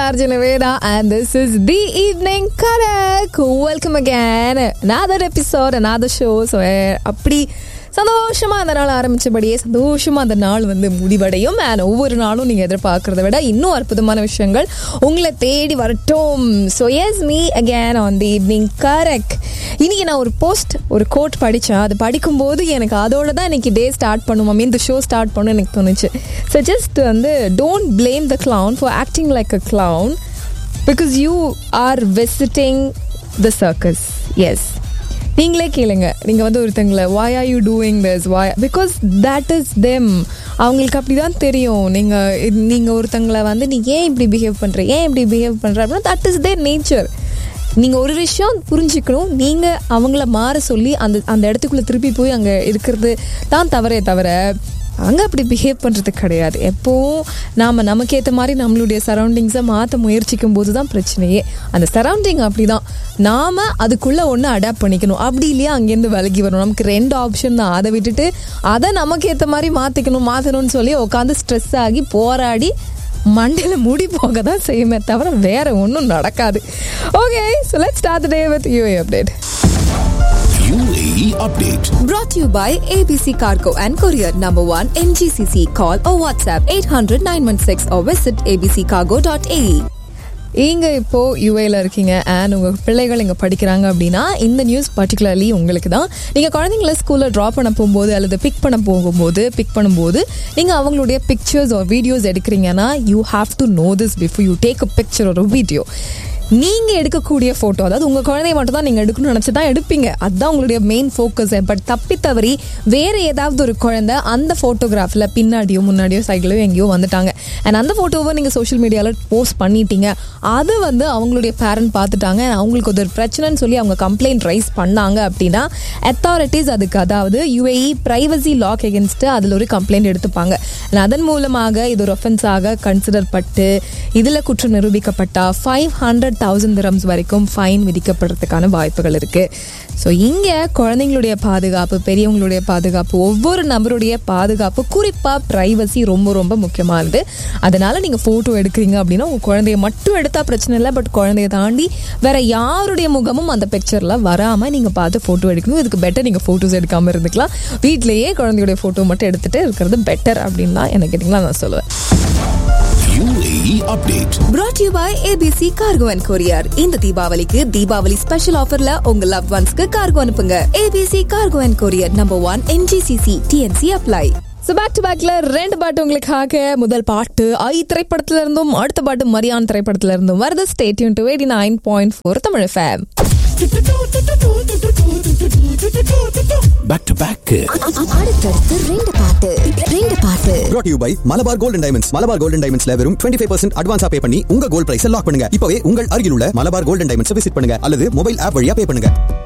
Arjuna Veda and this is the evening Karak. Welcome again. Another episode, another show. So, eh, அப்படி சந்தோஷமா அந்த நாள் ஆரம்பிச்சபடியே சந்தோஷமா அந்த நாள் வந்து முடிவடையும் அண்ட் ஒவ்வொரு நாளும் நீங்க எதிர்பார்க்கறத விட இன்னும் அற்புதமான விஷயங்கள் உங்களை தேடி வரட்டும் so yes me again on the evening correct இன்னைக்கு நான் ஒரு போஸ்ட் ஒரு கோட் படித்தேன் அது படிக்கும்போது எனக்கு அதோட தான் இன்னைக்கு டே ஸ்டார்ட் பண்ணும் ஐ மீன் இந்த ஷோ ஸ்டார்ட் பண்ணும் எனக்கு தோணுச்சு ஸோ ஜஸ்ட் வந்து don't blame the clown for acting like a clown because you are visiting the circus yes நீங்களே கேளுங்க நீங்கள் வந்து ஒருத்தங்களை why are you doing this why because that is them அவங்களுக்கு அப்படி தான் தெரியும் நீங்கள் நீங்கள் ஒருத்தங்களை வந்து நீ ஏன் இப்படி பிஹேவ் பண்ணுற ஏன் இப்படி பிஹேவ் பண்ணுற அப்படின்னா தட் இஸ் தேர் நேச்சர் நீங்கள் ஒரு விஷயம் புரிஞ்சுக்கணும் நீங்கள் அவங்கள மாற சொல்லி அந்த அந்த இடத்துக்குள்ளே திருப்பி போய் அங்கே இருக்கிறது தான் தவறே தவிர அங்கே அப்படி பிஹேவ் பண்ணுறது கிடையாது எப்போவும் நாம் நமக்கேற்ற மாதிரி நம்மளுடைய சரௌண்டிங்ஸை மாற்ற முயற்சிக்கும் போது தான் பிரச்சனையே அந்த சரௌண்டிங் அப்படி தான் நாம் அதுக்குள்ளே ஒன்று அடாப்ட் பண்ணிக்கணும் அப்படி இல்லையா அங்கேருந்து விலகி வரணும் நமக்கு ரெண்டு ஆப்ஷன் தான் அதை விட்டுட்டு அதை நமக்கு ஏற்ற மாதிரி மாற்றிக்கணும் மாற்றணும்னு சொல்லி உட்காந்து ஸ்ட்ரெஸ் ஆகி போராடி மண்டையில் முடி போக தான் செய்யுமே தவிர வேற ஒன்றும் நடக்காது okay so let start day with UAE update UAE update. Brought to you by ABC Cargo and Courier Number 1 MGCC. Call or WhatsApp 800 916 or visit abccargo.ae. இங்க இப்போ யூஏல இருக்கீங்க அண்ட் உங்க பிள்ளைகள் இங்க படிக்கிறாங்க அப்படின்னா இந்த நியூஸ் பர்டிகுலர்லி உங்களுக்கு தான் நீங்க குழந்தைங்கள ஸ்கூல்ல ட்ராப் பண்ண போகும்போது அல்லது பிக் பண்ண போகும்போது பிக் பண்ணும்போது நீங்க அவங்களுடைய பிக்சர்ஸ் ஒரு வீடியோஸ் எடுக்கிறீங்கன்னா you have to know this before you take a picture ஒரு வீடியோ நீங்க எடுக்கக்கூடிய போட்டோ அதாவது உங்க குழந்தைய மட்டும் தான் நீங்க எடுக்கணும்னு நினைச்சு தான் எடுப்பீங்க அதுதான் உங்களுடைய மெயின் ஃபோக்கஸ் பட் தப்பி தவறி வேற ஏதாவது ஒரு குழந்தை அந்த போட்டோகிராஃபில் பின்னாடியோ முன்னாடியோ சைக்கிளோ எங்கேயோ வந்துட்டாங்க அண்ட் அந்த போட்டோவை நீங்க சோஷியல் மீடியாவில் போஸ்ட் பண்ணிட்டீங்க அது வந்து அவங்களுடைய பேரண்ட் பார்த்துட்டாங்க and அவங்களுக்கு ஒரு பிரச்சனைன்னு சொல்லி அவங்க கம்ப்ளைண்ட் ரைஸ் பண்ணாங்க அப்படின்னா அத்தாரிட்டிஸ் அதுக்கு அதாவது யுஏஇ பிரைவசி லாக் எகென்ஸ்ட் அதில் ஒரு கம்ப்ளைண்ட் எடுத்துப்பாங்க And அதன் மூலமாக இது ஒரு ஒஃபென்ஸாக கன்சிடர் பட்டு இதில் குற்றம் நிரூபிக்கப்பட்டா ஃபைவ் ஹண்ட்ரட் தௌசண்ட் திரம்ஸ் வரைக்கும் ஃபைன் விதிக்கப்படுறதுக்கான வாய்ப்புகள் இருக்கு ஸோ இங்கே குழந்தைங்களுடைய பாதுகாப்பு பெரியவங்களுடைய பாதுகாப்பு ஒவ்வொரு நபருடைய பாதுகாப்பு குறிப்பாக ப்ரைவசி ரொம்ப ரொம்ப முக்கியமானது அதனால நீங்கள் ஃபோட்டோ எடுக்கிறீங்க அப்படின்னா உங்கள் குழந்தைய மட்டும் எடுத்தால் பிரச்சனை இல்லை பட் குழந்தைய தாண்டி வேற யாருடைய முகமும் அந்த பிக்சரில் வராமல் நீங்கள் பார்த்து ஃபோட்டோ எடுக்கணும் இதுக்கு பெட்டர் நீங்கள் ஃபோட்டோஸ் எடுக்காமல் இருந்துக்கலாம் வீட்டிலேயே குழந்தையுடைய ஃபோட்டோ மட்டும் எடுத்துகிட்டு இருக்கிறது பெட்டர் அப்படின்னு தான் எனக்கு கேட்டிங்களா நான் சொல்லுவேன் UAE update. Brought to you by ABC Cargo and Courier. இந்த தீபாவளிக்கு தீபாவளி ஸ்பெஷல் ஆஃபர்ல உங்க லவ் ஒன்ஸ்க்கு கார்கோ அனுப்புங்க ABC Cargo and Courier Number 1 MGCC TNC apply. So back to பேக்ல ரெண்டு பாட்டு உங்களுக்காக முதல் பாட்டு ஐ திரைப்படத்துல இருந்தும் அடுத்த பாட்டு மரியான் திரைப்படத்துல இருந்தும் வருது stay tuned to eighty nine point four Tamil fame Back to back. அடுத்தடுத்து ரெண்டு பாட்டு ரெண்டு பாட்டு brought to you by Malabar golden diamonds Malabar golden டைமண்ட்ஸ்ல வெறும் 25% பர்சன்ட் அட்வான்ஸா பே பண்ணி உங்க கோல்ட் பிரைஸ் லாக் பண்ணுங்க இப்பவே உங்கள் அருகில் உள்ள மலபார் கோல்டன் டைமண்ட்ஸ் விசிட் பண்ணுங்க அல்லது மொபைல் ஆப் வழியா பே பண்ணுங்க